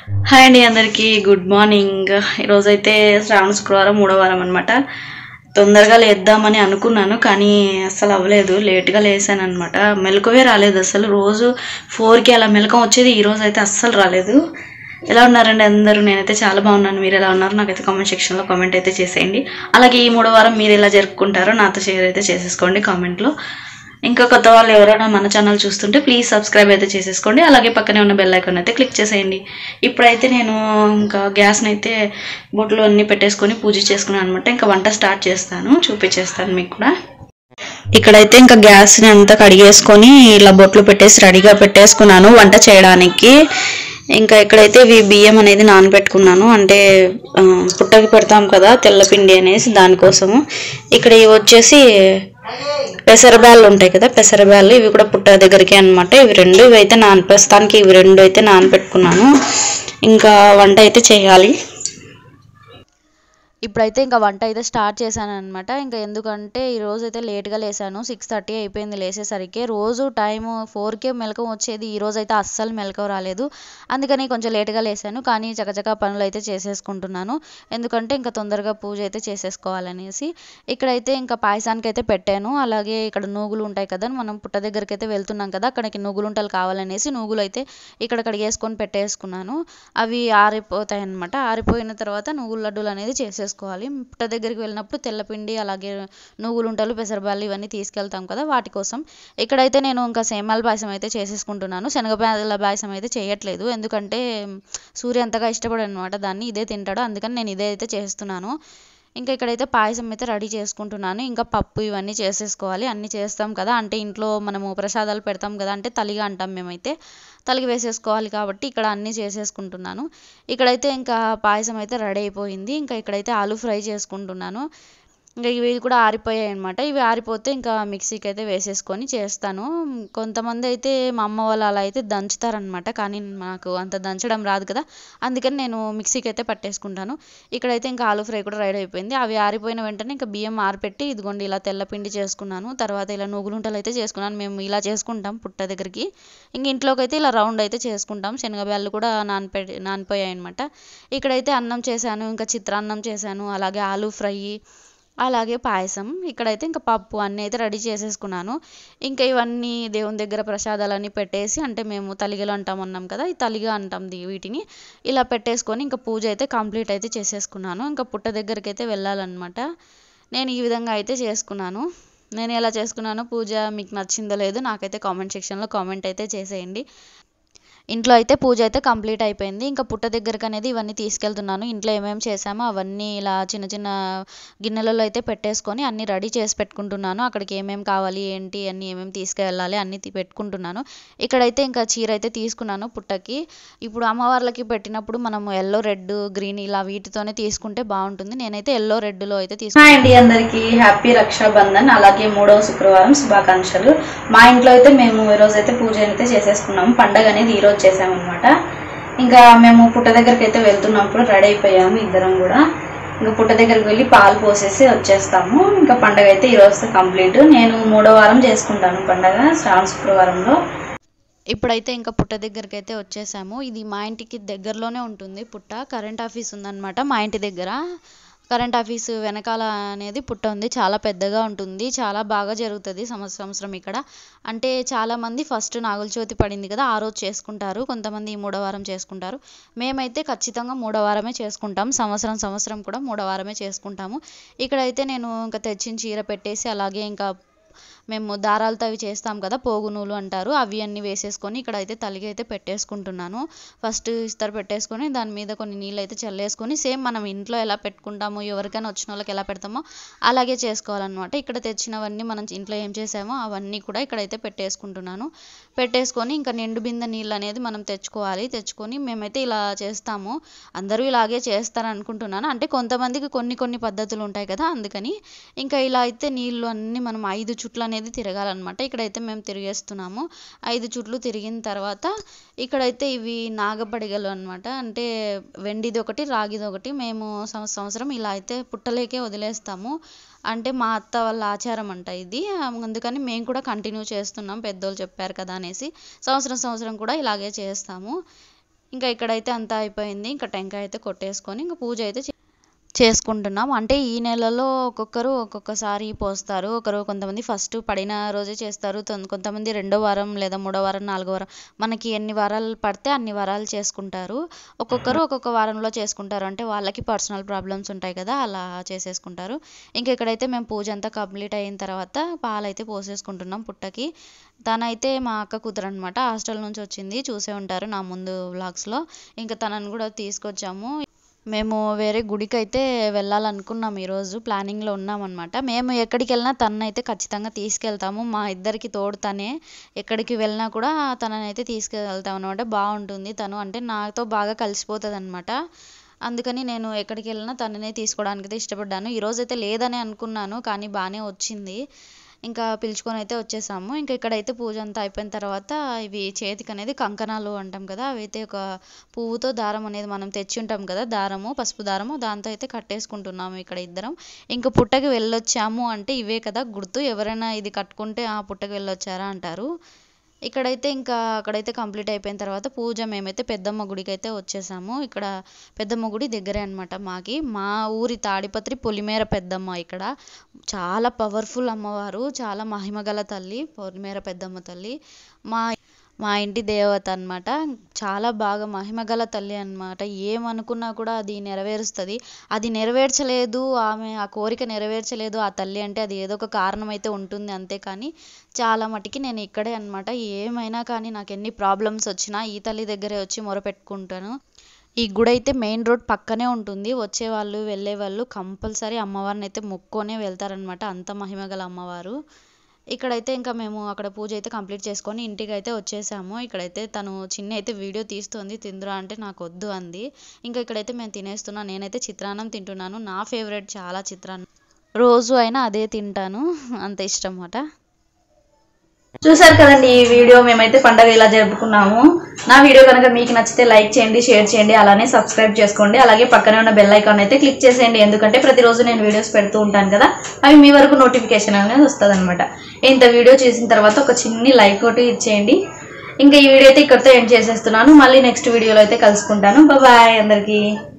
hi అండి అందరికీ good morning ఈరోజైతే శ్రావణ శుక్రవారం మూడో వారం అనమాట తొందరగా లేద్దామని అనుకున్నాను కానీ అస్సలు అవ్వలేదు లేట్గా లేసాను అనమాట మెలకువే రాలేదు అసలు రోజు ఫోర్కి అలా మెలకం వచ్చేది ఈ రోజు అయితే అస్సలు రాలేదు ఎలా ఉన్నారండి అందరూ నేనైతే చాలా బాగున్నాను మీరు ఎలా ఉన్నారు నాకైతే కామెంట్ సెక్షన్లో కామెంట్ అయితే చేసేయండి అలాగే ఈ మూడో వారం మీరు ఎలా జరుపుకుంటారో నాతో షేర్ అయితే చేసేసుకోండి కామెంట్లో ఇంకా కొత్త వాళ్ళు ఎవరైనా మన ఛానల్ చూస్తుంటే ప్లీజ్ సబ్స్క్రైబ్ అయితే చేసేసుకోండి అలాగే పక్కనే ఉన్న బెల్ ఐకాన్ అయితే క్లిక్ చేసేయండి ఇప్పుడైతే నేను ఇంకా గ్యాస్ని అయితే బొట్లు అన్నీ పెట్టేసుకొని పూజ చేసుకున్నాను అనమాట ఇంకా వంట స్టార్ట్ చేస్తాను చూపించేస్తాను మీకు కూడా ఇక్కడైతే ఇంకా గ్యాస్ని అంతా కడిగేసుకొని ఇలా బొట్లు పెట్టేసి రెడీగా పెట్టేసుకున్నాను వంట చేయడానికి ఇంకా ఇక్కడైతే ఇవి బియ్యం అనేది నానబెట్టుకున్నాను అంటే ఆ, పుట్టకి పెడతాం కదా తెల్లపిండి అనేసి దానికోసము ఇక్కడ ఇవి వచ్చేసి పెసరబ్యాళ్ళు ఉంటాయి కదా పెసరబ్యాళ్ళు ఇవి కూడా పుట్ట దగ్గరికి అన్నమాట ఇవి రెండు ఇవి అయితే నాన ప్రస్తుతానికి ఇవి రెండు అయితే నానబెట్టుకున్నాను ఇంకా వంట అయితే చేయాలి ఇప్పుడైతే ఇంకా వంట అయితే స్టార్ట్ చేశాను అనమాట ఇంకా ఎందుకంటే ఈ రోజు అయితే లేట్గా లేసాను సిక్స్ థర్టీ అయిపోయింది లేసేసరికి రోజు టైం ఫోర్కే మెలకం వచ్చేది ఈ రోజు అయితే అస్సలు మెలకం రాలేదు అందుకని కొంచెం లేట్గా లేసాను కానీ చకచకా పనులు అయితే చేసేసుకుంటున్నాను ఎందుకంటే ఇంకా తొందరగా పూజ అయితే చేసేసుకోవాలనేసి ఇక్కడైతే ఇంకా పాయసానికి అయితే పెట్టాను అలాగే ఇక్కడ నూగులు ఉంటాయి కదా మనం పుట్ట దగ్గరికి అయితే వెళ్తున్నాం కదా అక్కడికి నూగులుంటలు కావాలనేసి నూగులు అయితే ఇక్కడ కడిగేసుకొని పెట్టేసుకున్నాను అవి ఆరిపోతాయి అనమాట ఆరిపోయిన తర్వాత నువ్వుల లడ్డూలు అనేది చేసేసుకోవాలి పుట్ట దగ్గరికి వెళ్ళినప్పుడు తెల్లపిండి అలాగే నువ్వులు ఉంటలు పెసరబాళ్ళు ఇవన్నీ తీసుకెళ్తాం కదా వాటి కోసం ఇక్కడైతే నేను ఇంకా సేమాల పాయసం అయితే చేసేసుకుంటున్నాను శనగపాయల పాయసం అయితే చేయట్లేదు ఎందుకంటే సూర్య అంతగా ఇష్టపడను అనమాట దాన్ని ఇదే తింటాడు అందుకని నేను ఇదే అయితే చేస్తున్నాను ఇంకా ఇక్కడైతే పాయసం అయితే రెడీ చేసుకుంటున్నాను ఇంకా పప్పు ఇవన్నీ చేసేసుకోవాలి అన్నీ చేస్తాం కదా అంటే ఇంట్లో మనము ప్రసాదాలు పెడతాం కదా అంటే తలిగా అంటాం మేమైతే తలిగి వేసేసుకోవాలి కాబట్టి ఇక్కడ అన్నీ చేసేసుకుంటున్నాను ఇక్కడైతే ఇంకా పాయసం అయితే రెడీ అయిపోయింది ఇంకా ఇక్కడైతే ఆలు ఫ్రై చేసుకుంటున్నాను ఇంకా ఇవి కూడా ఆరిపోయాయి అనమాట ఇవి ఆరిపోతే ఇంకా మిక్సీకి అయితే వేసేసుకొని చేస్తాను కొంతమంది అయితే మా అమ్మ వాళ్ళు అలా అయితే దంచుతారనమాట కానీ నాకు అంత దంచడం రాదు కదా అందుకని నేను మిక్సీకి అయితే పట్టేసుకుంటాను ఇక్కడైతే ఇంకా ఆలు ఫ్రై కూడా రెడీ అయిపోయింది అవి ఆరిపోయిన వెంటనే ఇంకా బియ్యం ఆరిపెట్టి ఇదిగోండి ఇలా తెల్లపిండి చేసుకున్నాను తర్వాత ఇలా నువ్వులుంటలు అయితే చేసుకున్నాను మేము ఇలా చేసుకుంటాం పుట్ట దగ్గరికి ఇంక ఇంట్లోకి అయితే ఇలా రౌండ్ అయితే చేసుకుంటాం శనగబ్యాళ్ళు కూడా నానిపెట్టి నానిపోయాయి అనమాట ఇక్కడైతే అన్నం చేశాను ఇంకా చిత్రాన్నం చేశాను అలాగే ఆలు ఫ్రై అలాగే పాయసం ఇక్కడైతే ఇంకా పప్పు అన్నీ అయితే రెడీ చేసేసుకున్నాను ఇంకా ఇవన్నీ దేవుని దగ్గర ప్రసాదాలన్నీ పెట్టేసి అంటే మేము తలిగలు అంటాం అన్నాం కదా ఈ తలిగ అంటాం దీ- వీటిని ఇలా పెట్టేసుకొని ఇంకా పూజ అయితే కంప్లీట్ అయితే చేసేసుకున్నాను ఇంకా పుట్ట దగ్గరికి అయితే వెళ్ళాలన్నమాట నేను ఈ విధంగా అయితే చేసుకున్నాను నేను ఎలా చేసుకున్నానో పూజ మీకు నచ్చిందో లేదో నాకైతే కామెంట్ సెక్షన్లో కామెంట్ అయితే చేసేయండి ఇంట్లో అయితే పూజ అయితే కంప్లీట్ అయిపోయింది ఇంకా పుట్ట దగ్గరకు అనేది ఇవన్నీ తీసుకెళ్తున్నాను ఇంట్లో ఏమేమి చేసామో అవన్నీ ఇలా చిన్న చిన్న గిన్నెలలో అయితే పెట్టేసుకొని అన్నీ రెడీ చేసి పెట్టుకుంటున్నాను అక్కడికి ఏమేమి కావాలి ఏంటి అన్నీ ఏమేమి తీసుకెళ్ళాలి అన్నీ తీ- పెట్టుకుంటున్నాను ఇక్కడైతే ఇంకా చీర అయితే తీసుకున్నాను పుట్టకి ఇప్పుడు అమ్మవార్లకి పెట్టినప్పుడు మనము ఎల్లో రెడ్ గ్రీన్ ఇలా వీటితోనే తీసుకుంటే బాగుంటుంది నేనైతే ఎల్లో రెడ్లో అయితే తీసుకున్నాను హాయ్ అండి అందరికీ హ్యాపీ రక్షాబంధన్ అలాగే మూడవ శుక్రవారం శుభాకాంక్షలు మా ఇంట్లో అయితే మేము ఈరోజు అయితే పూజ అయితే చేసేసుకున్నాము పండగ అనేది ఈరోజు చేసామన్నమాట ఇంకా మేము పుట్ట దగ్గరికి అయితే వెళ్తున్నప్పుడు రెడీ అయిపోయాము ఇద్దరం కూడా ఇంకా పుట్ట దగ్గరికి వెళ్ళి పాలు పోసేసి వచ్చేస్తాము ఇంకా పండగ అయితే ఈ రోజుతో కంప్లీట్ నేను మూడో వారం చేసుకుంటాను పండగ శ్రావణ శుక్రవారంలో ఇప్పుడైతే ఇంకా పుట్ట దగ్గరికి అయితే వచ్చేసాము ఇది మా ఇంటికి దగ్గరలోనే ఉంటుంది పుట్ట కరెంట్ ఆఫీస్ ఉందన్నమాట మా ఇంటి దగ్గర కరెంట్ ఆఫీస్ వెనకాల అనేది పుట్ట ఉంది చాలా పెద్దగా ఉంటుంది చాలా బాగా జరుగుతుంది సంవత్సరం సంవత్సరం ఇక్కడ అంటే చాలా మంది ఫస్ట్ నాగుల చవితి పడింది కదా ఆ రోజు చేసుకుంటారు కొంతమంది ఈ మూడో వారం చేసుకుంటారు మేమైతే ఖచ్చితంగా మూడో వారమే చేసుకుంటాం సంవత్సరం సంవత్సరం కూడా మూడో వారమే చేసుకుంటాము ఇక్కడైతే నేను ఇంకా తెచ్చిన చీర పెట్టేసి అలాగే ఇంకా మేము దారాలతో అవి చేస్తాం కదా పోగు నూలు అంటారు అవి అన్నీ వేసేసుకొని ఇక్కడ అయితే తలిగి అయితే పెట్టేసుకుంటున్నాను ఫస్ట్ ఇస్తరు పెట్టేసుకొని దాని మీద కొన్ని నీళ్ళు అయితే చల్లేసుకొని సేమ్ మనం ఇంట్లో ఎలా పెట్టుకుంటామో ఎవరికైనా వచ్చిన వాళ్ళకి ఎలా పెడతామో అలాగే చేసుకోవాలన్నమాట ఇక్కడ తెచ్చినవన్నీ మనం ఇంట్లో ఏం చేసామో అవన్నీ కూడా ఇక్కడైతే పెట్టేసుకుంటున్నాను పెట్టేసుకొని ఇంకా నిండు బిందె నీళ్ళు అనేది మనం తెచ్చుకోవాలి తెచ్చుకొని మేమైతే ఇలా చేస్తాము అందరూ ఇలాగే చేస్తారు అనుకుంటున్నాను అంటే కొంతమందికి కొన్ని కొన్ని పద్ధతులు ఉంటాయి కదా అందుకని ఇంకా ఇలా అయితే నీళ్ళు అన్నీ మనం ఐదు చుట్లు అనేది తిరగాలన్నమాట ఇక్కడైతే మేము తిరిగేస్తున్నాము ఐదు చుట్లు తిరిగిన తర్వాత ఇక్కడైతే ఇవి నాగపడిగలు అన్నమాట అంటే వెండిది ఒకటి రాగిది ఒకటి మేము సంవ- సంవత్సరం ఇలా అయితే పుట్టలేకే వదిలేస్తాము అంటే మా అత్త వాళ్ళ ఆచారం అంట ఇది అందుకని మేము కూడా కంటిన్యూ చేస్తున్నాం పెద్దోళ్ళు చెప్పారు కదా అనేసి సంవత్సరం సంవత్సరం కూడా ఇలాగే చేస్తాము ఇంకా ఇక్కడైతే అంతా అయిపోయింది ఇంకా టెంకాయ అయితే కొట్టేసుకొని ఇంకా పూజ అయితే చే- చేసుకుంటున్నాం అంటే ఈ నెలలో ఒక్కొక్కరు ఒక్కొక్కసారి పోస్తారు ఒకరు కొంతమంది ఫస్ట్ పడిన రోజే చేస్తారు తొన్- కొంతమంది రెండో వారం లేదా మూడో వారం నాలుగో వారం మనకి ఎన్ని వారాలు పడితే అన్ని వారాలు చేసుకుంటారు ఒక్కొక్కరు ఒక్కొక్క వారంలో చేసుకుంటారు అంటే వాళ్ళకి పర్సనల్ ప్రాబ్లమ్స్ ఉంటాయి కదా అలా చేసేసుకుంటారు ఇంకా ఇక్కడైతే మేము పూజ అంతా కంప్లీట్ అయిన తర్వాత పాలైతే పోసేసుకుంటున్నాం పుట్టకి తనైతే మా అక్క కూతురు అనమాట హాస్టల్ నుంచి వచ్చింది చూసే ఉంటారు నా ముందు వ్లాగ్స్లో ఇంకా తనని కూడా తీసుకొచ్చాము మేము వేరే గుడికి అయితే వెళ్ళాలనుకున్నాం ఈరోజు ప్లానింగ్లో ఉన్నామన్నమాట మేము ఎక్కడికి వెళ్ళినా తననైతే ఖచ్చితంగా తీసుకెళ్తాము మా ఇద్దరికి తోడు తనే ఎక్కడికి వెళ్ళినా కూడా తననైతే తీసుకెళ్తాం అనమాట బాగుంటుంది తను అంటే నాతో బాగా కలిసిపోతుంది అనమాట అందుకని నేను ఎక్కడికి వెళ్ళినా తననే తీసుకోవడానికి అయితే ఇష్టపడ్డాను ఈరోజు అయితే లేదని అనుకున్నాను కానీ బాగానే వచ్చింది ఇంకా పిలుచుకొని అయితే వచ్చేసాము ఇంకా ఇక్కడైతే పూజ అంతా అయిపోయిన తర్వాత ఇవి చేతికి అనేది కంకణాలు అంటాం కదా అవి అయితే ఒక పువ్వుతో దారం అనేది మనం తెచ్చి ఉంటాం కదా దారము పసుపు దారము దాంతో అయితే కట్టేసుకుంటున్నాము ఇక్కడ ఇద్దరం ఇంకా పుట్టకి వెళ్ళొచ్చాము అంటే ఇవే కదా గుర్తు ఎవరైనా ఇది కట్టుకుంటే ఆ పుట్టకి వెళ్ళొచ్చారా అంటారు ఇక్కడైతే ఇంకా అక్కడైతే కంప్లీట్ అయిపోయిన తర్వాత పూజ మేమైతే పెద్దమ్మ గుడికి అయితే వచ్చేసాము ఇక్కడ పెద్దమ్మ గుడి దగ్గరే అనమాట మాకి మా ఊరి తాడిపత్రి పొలిమేర పెద్దమ్మ ఇక్కడ చాలా పవర్ఫుల్ అమ్మవారు చాలా మహిమగల తల్లి పొలిమేర పెద్దమ్మ తల్లి మా మా ఇంటి దేవత అన్నమాట చాలా బాగా మహిమగల తల్లి అన్నమాట ఏమనుకున్నా కూడా అది నెరవేరుస్తుంది అది నెరవేర్చలేదు ఆమె ఆ కోరిక నెరవేర్చలేదు ఆ తల్లి అంటే అది ఏదో ఒక కారణం అయితే ఉంటుంది అంతే కానీ చాలా మటుకి నేను ఇక్కడే అన్నమాట ఏమైనా కానీ నాకు ఎన్ని ప్రాబ్లమ్స్ వచ్చినా ఈ తల్లి దగ్గరే వచ్చి మొరపెట్టుకుంటాను ఈ గుడి అయితే మెయిన్ రోడ్ పక్కనే ఉంటుంది వచ్చేవాళ్ళు వెళ్ళేవాళ్ళు కంపల్సరీ అమ్మవారిని అయితే మొక్కొనే వెళ్తారనమాట అంత మహిమగల అమ్మవారు ఇక్కడైతే ఇంకా మేము అక్కడ పూజ అయితే కంప్లీట్ చేసుకొని ఇంటికి అయితే వచ్చేసాము ఇక్కడైతే తను చిన్న అయితే వీడియో తీస్తుంది తిందురా అంటే నాకు వద్దు అంది ఇంకా ఇక్కడైతే మేము తినేస్తున్నాం నేనైతే చిత్రాన్నం తింటున్నాను నా ఫేవరెట్ చాలా చిత్రాన్నం రోజు అయినా అదే తింటాను అంత ఇష్టం అన్నమాట చూసారు కదండి ఈ వీడియో మేమైతే పండగ ఇలా జరుపుకున్నాము నా వీడియో కనుక మీకు నచ్చితే లైక్ చేయండి షేర్ చేయండి అలానే సబ్స్క్రైబ్ చేసుకోండి అలాగే పక్కనే ఉన్న బెల్ ఐకాన్ అయితే క్లిక్ చేసేయండి ఎందుకంటే ప్రతిరోజు నేను వీడియోస్ పెడుతూ ఉంటాను కదా అవి మీ వరకు నోటిఫికేషన్ అనేది వస్తుంది అనమాట ఇంత వీడియో చేసిన తర్వాత ఒక చిన్ని లైక్ ఒకటి ఇచ్చేయండి ఇంకా ఈ వీడియో అయితే ఇక్కడితో ఎండ్ చేసేస్తున్నాను మళ్ళీ నెక్స్ట్ వీడియోలో అయితే కలుసుకుంటాను బాయ్ అందరికీ